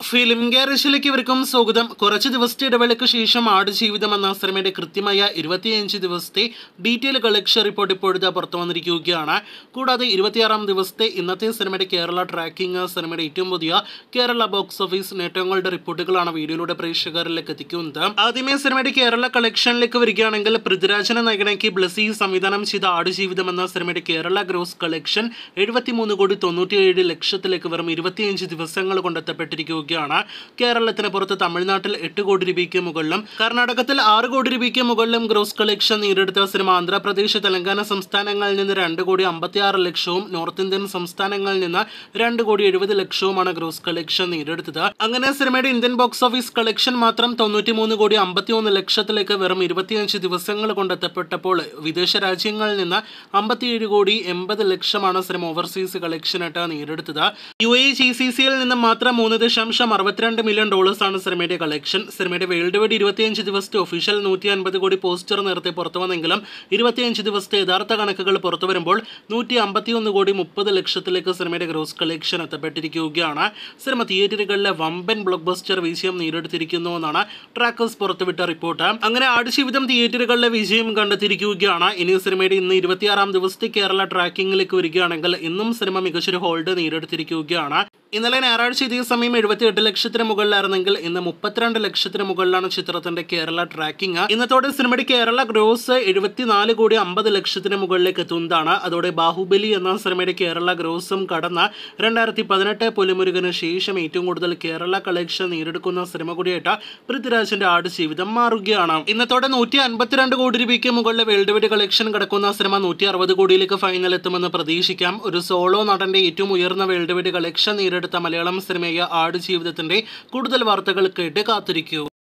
film ഗാരേജിലേക്ക് ഇവർക്കും സ്വാഗതം കുറച്ച് ദിവസത്തെ ഇടവേളയ്ക്ക് ശേഷം ആടുജീവിതം എന്ന സിനിമയുടെ കൃത്യമായ ഇരുപത്തിയഞ്ച് ദിവസത്തെ ഡീറ്റെയിൽ കളക്ഷൻ റിപ്പോർട്ട് ഇപ്പോഴത്തെ പുറത്തു വന്നിരിക്കുകയാണ് കൂടാതെ ഇരുപത്തിയാറാം ദിവസത്തെ ഇന്നത്തെ സിനിമയുടെ കേരള ട്രാക്കിംഗ് സിനിമയുടെ ഏറ്റവും പുതിയ കേരള ബോക്സ് ഓഫീസ് നേട്ടങ്ങളുടെ റിപ്പോർട്ടുകളാണ് വീഡിയോയിലൂടെ പ്രേക്ഷകരിലേക്ക് എത്തിക്കുന്നത് ആദ്യമേ സിനിമയുടെ കേരള കളക്ഷനിലേക്ക് വരികയാണെങ്കിൽ പൃഥ്വിരാജനെ നായകനാക്കി ബ്ലസി സംവിധാനം ചെയ്ത ആടുജീവിതം എന്ന സിനിമയുടെ കേരള ഗ്രോസ് കളക്ഷൻ എഴുപത്തിമൂന്ന് കോടി തൊണ്ണൂറ്റിയേഴ് ലക്ഷത്തിലേക്ക് വെറും ഇരുപത്തിയഞ്ച് ദിവസങ്ങൾ കൊണ്ടെത്തപ്പെട്ടിരിക്കുകയാണ് കേരളത്തിന് പുറത്ത് തമിഴ്നാട്ടിൽ എട്ട് കോടി രൂപയ്ക്ക് മുകളിലും കർണാടകത്തിൽ ആറ് കോടി രൂപയ്ക്ക് മുകളിലും ഗ്രോസ് കളക്ഷൻ നേടിയെടുത്ത സിനിമ ആന്ധ്രാപ്രദേശ് തെലങ്കാന സംസ്ഥാനങ്ങളിൽ നിന്ന് രണ്ട് കോടി അമ്പത്തി ആറ് ലക്ഷവും നോർത്ത് ഇന്ത്യൻ സംസ്ഥാനങ്ങളിൽ നിന്ന് രണ്ട് കോടി എഴുപത് ലക്ഷവുമാണ് ഗ്രോസ് കളക്ഷൻ നേടിയെടുത്തത് അങ്ങനെ സിനിമയുടെ ഇന്ത്യൻ ബോക്സ് ഓഫീസ് കളക്ഷൻ മാത്രം തൊണ്ണൂറ്റിമൂന്ന് കോടി അമ്പത്തിയൊന്ന് ലക്ഷത്തിലേക്ക് വെറും ഇരുപത്തിയഞ്ച് ദിവസങ്ങൾ കൊണ്ടെത്തപ്പെട്ടപ്പോൾ വിദേശ രാജ്യങ്ങളിൽ നിന്ന് അമ്പത്തിയേഴ് കോടി എൺപത് ലക്ഷമാണ് സിനിമ ഓവർസീസ് കളക്ഷനായിട്ട് നേടിയെടുത്തത് യു എ ജി സി സിയിൽ നിന്ന് മാത്രം മൂന്ന് ദശാംശം അറുപത്തിരണ്ട് മില്യൺ ഡോളേഴ്സാണ് സിനിമയുടെ കളക്ഷൻ സിനിമയുടെ വേൾഡ് വൈഡ് ഇരുപത്തിയഞ്ച് ദിവസത്തെ ഒഫീഷ്യൽ നൂറ്റി അൻപത് കോടി പോസ്റ്റർ നേരത്തെ പുറത്തു വന്നെങ്കിലും ഇരുപത്തിയഞ്ച് ദിവസത്തെ യഥാർത്ഥ കണക്കുകൾ പുറത്തു വരുമ്പോൾ നൂറ്റി അമ്പത്തിയൊന്ന് കോടി മുപ്പത് ലക്ഷത്തിലേക്ക് സിനിമയുടെ ഗ്രോസ് കളക്ഷൻ എത്തപ്പെട്ടിരിക്കുകയാണ് സിനിമ തിയേറ്ററുകളിലെ വമ്പൻ ബ്ലോക്ക് ബസ്റ്റർ വിജയം നേടിയെടുത്തിരിക്കുന്നു എന്നാണ് ട്രാക്കേഴ്സ് പുറത്തുവിട്ട റിപ്പോർട്ട് അങ്ങനെ ആടുജീവിതം തിയേറ്ററുകളിലെ വിജയം കണ്ടെത്തിയിരിക്കുകയാണ് ഇനി സിനിമയുടെ ഇന്ന് ഇരുപത്തിയാറാം ദിവസത്തെ കേരള ട്രാക്കിംഗിലേക്ക് വരികയാണെങ്കിൽ ഇന്നും സിനിമ മികച്ചൊരു ഹോൾഡ് നേടിയെടുത്തിരിക്കുകയാണ് ഇന്നലെ ഞായറാഴ്ച ഇതേ സമയം എഴുപത്തി എട്ട് ലക്ഷത്തിന് മുകളിലായിരുന്നെങ്കിൽ ഇന്ന് മുപ്പത്തിരണ്ട് ലക്ഷത്തിന് മുകളിലാണ് ചിത്രത്തിന്റെ കേരള ട്രാക്കിംഗ് ഇന്നത്തോടെ സിനിമയുടെ കേരള ഗ്രോസ് എഴുപത്തിനാല് കോടി അമ്പത് ലക്ഷത്തിന് മുകളിലേക്ക് എത്തുന്നതാണ് അതോടെ ബാഹുബലി എന്ന സിനിമയുടെ കേരള ഗ്രോസും കടന്ന രണ്ടായിരത്തി പതിനെട്ട് പുലിമുരുകന് ശേഷം ഏറ്റവും കൂടുതൽ കേരള കളക്ഷൻ നേടിയെടുക്കുന്ന സിനിമ കൂടിയായിട്ട് പൃഥ്വിരാജിന്റെ ആട് ജീവിതം മാറുകയാണ് ഇന്നത്തോടെ നൂറ്റി അൻപത്തിരണ്ട് കോടി രൂപയ്ക്ക് മുകളിലെ വേൾഡ് വൈഡ് കളക്ഷൻ കിടക്കുന്ന സിനിമ നൂറ്റി അറുപത് കോടിയിലേക്ക് ഫൈനൽ എത്തുമെന്ന് പ്രതീക്ഷിക്കാം ഒരു സോളോ നടന്റെ ഏറ്റവും ഉയർന്ന വേൾഡ് വൈഡ് കളക്ഷൻ നേടിയെടുത്ത മലയാളം സിനിമയായ ആട് ജീവിതത്തിന്റെ കൂടുതൽ വാർത്തകൾ കേട്ട് കാത്തിരിക്കൂ